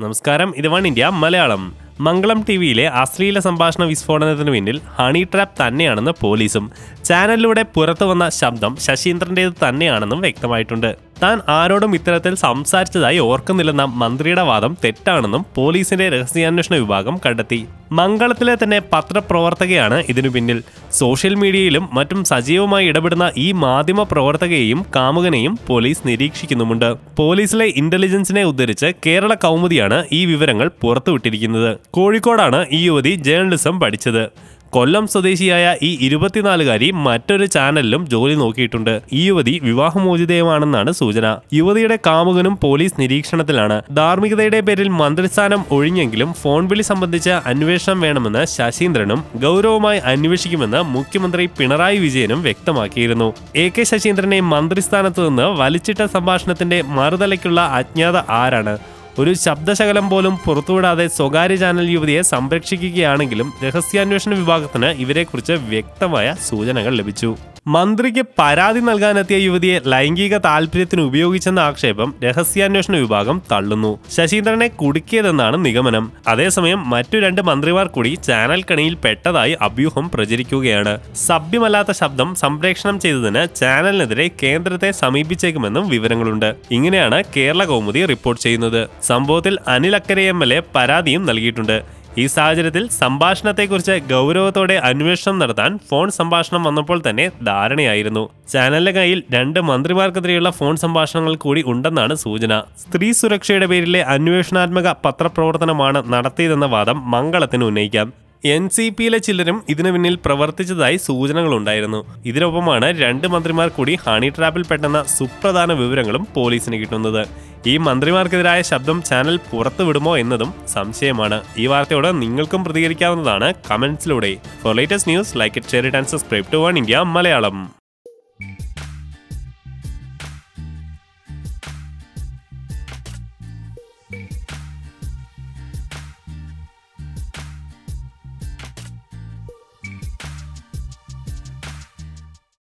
നമസ്കാരം ഇത് one India Malayalam Mangalam ടി വിയിലെ അശ്ലീല സംഭാഷണ വിസ്ഫോടനത്തിന് പിന്നിൽ ഹണി ട്രാപ്പ് തന്നെയാണെന്ന് പോലീസും ചാനലിലൂടെ പുറത്തു വന്ന ശബ്ദം ശശീന്ദ്രൻ്റേത് തന്നെയാണെന്നും വ്യക്തമായിട്ടുണ്ട് താൻ ആരോടും ഇത്തരത്തിൽ സംസാരിച്ചതായി ഓർക്കുന്നില്ലെന്ന മന്ത്രിയുടെ വാദം തെറ്റാണെന്നും പോലീസിന്റെ രഹസ്യാന്വേഷണ വിഭാഗം കണ്ടെത്തി മംഗളത്തിലെ തന്നെ പത്രപ്രവർത്തകയാണ് ഇതിനു പിന്നിൽ സോഷ്യൽ മീഡിയയിലും മറ്റും സജീവമായി ഇടപെടുന്ന ഈ മാധ്യമ പ്രവർത്തകയെയും കാമുകനെയും പോലീസ് നിരീക്ഷിക്കുന്നുമുണ്ട് പോലീസിലെ ഇന്റലിജൻസിനെ ഉദ്ധരിച്ച് കേരള കൗമുദിയാണ് ഈ വിവരങ്ങൾ പുറത്തുവിട്ടിരിക്കുന്നത് കോഴിക്കോടാണ് ഈ യുവതി ജേർണലിസം പഠിച്ചത് കൊല്ലം സ്വദേശിയായ ഈ ഇരുപത്തിനാലുകാരി മറ്റൊരു ചാനലിലും ജോലി നോക്കിയിട്ടുണ്ട് ഈ യുവതി വിവാഹമോചിതയുമാണെന്നാണ് സൂചന യുവതിയുടെ കാമുകനും പോലീസ് നിരീക്ഷണത്തിലാണ് ധാർമ്മികതയുടെ പേരിൽ മന്ത്രിസ്ഥാനം ഒഴിഞ്ഞെങ്കിലും ഫോൺ വിളി സംബന്ധിച്ച അന്വേഷണം വേണമെന്ന് ശശീന്ദ്രനും ഗൗരവമായി അന്വേഷിക്കുമെന്ന് മുഖ്യമന്ത്രി പിണറായി വിജയനും വ്യക്തമാക്കിയിരുന്നു എ കെ ശശീന്ദ്രനെ മന്ത്രിസ്ഥാനത്ത് നിന്ന് വലിച്ചിട്ട സംഭാഷണത്തിന്റെ മറുതലയ്ക്കുള്ള അജ്ഞാത ആരാണ് ഒരു ശബ്ദശകലം പോലും പുറത്തുവിടാതെ സ്വകാര്യ ചാനൽ യുവതിയെ സംരക്ഷിക്കുകയാണെങ്കിലും രഹസ്യാന്വേഷണ വിഭാഗത്തിന് ഇവരെക്കുറിച്ച് വ്യക്തമായ സൂചനകൾ ലഭിച്ചു മന്ത്രിക്ക് പരാതി നൽകാനെത്തിയ യുവതിയെ ലൈംഗിക താല്പര്യത്തിന് ഉപയോഗിച്ചെന്ന ആക്ഷേപം രഹസ്യാന്വേഷണ വിഭാഗം തള്ളുന്നു ശശീന്ദ്രനെ കുടുക്കിയതെന്നാണ് നിഗമനം അതേസമയം മറ്റു രണ്ട് മന്ത്രിമാർ കൂടി ചാനൽ കണിയിൽ പെട്ടതായി അഭ്യൂഹം പ്രചരിക്കുകയാണ് സഭ്യമല്ലാത്ത ശബ്ദം സംപ്രേഷണം ചെയ്തതിന് ചാനലിനെതിരെ കേന്ദ്രത്തെ സമീപിച്ചേക്കുമെന്നും വിവരങ്ങളുണ്ട് ഇങ്ങനെയാണ് കേരള കൗമുദി റിപ്പോർട്ട് ചെയ്യുന്നത് സംഭവത്തിൽ അനിൽ അക്കരെ എം എൽ എ പരാതിയും നൽകിയിട്ടുണ്ട് ഈ സാഹചര്യത്തിൽ സംഭാഷണത്തെക്കുറിച്ച് ഗൗരവത്തോടെ അന്വേഷണം നടത്താൻ ഫോൺ സംഭാഷണം വന്നപ്പോൾ തന്നെ ധാരണയായിരുന്നു ചാനലിന്റെ കയ്യിൽ രണ്ട് മന്ത്രിമാർക്കെതിരെയുള്ള ഫോൺ സംഭാഷണങ്ങൾ കൂടി ഉണ്ടെന്നാണ് സൂചന സ്ത്രീ സുരക്ഷയുടെ പേരിലെ അന്വേഷണാത്മക പത്രപ്രവർത്തനമാണ് നടത്തിയതെന്ന വാദം മംഗളത്തിന് ഉന്നയിക്കാം എൻ സി പിയിലെ ചിലരും ഇതിനു പിന്നിൽ പ്രവർത്തിച്ചതായി സൂചനകളുണ്ടായിരുന്നു ഇതിനൊപ്പമാണ് രണ്ട് മന്ത്രിമാർ കൂടി ഹണി ട്രാപ്പിൽ പെട്ടെന്ന സുപ്രധാന വിവരങ്ങളും പോലീസിന് കിട്ടുന്നത് ഈ മന്ത്രിമാർക്കെതിരായ ശബ്ദം ചാനൽ പുറത്തുവിടുമോ എന്നതും സംശയമാണ് ഈ വാർത്തയോട് നിങ്ങൾക്കും പ്രതികരിക്കാവുന്നതാണ് കമന്റ്സിലൂടെ for latest news like it share it and subscribe to one India Malayalam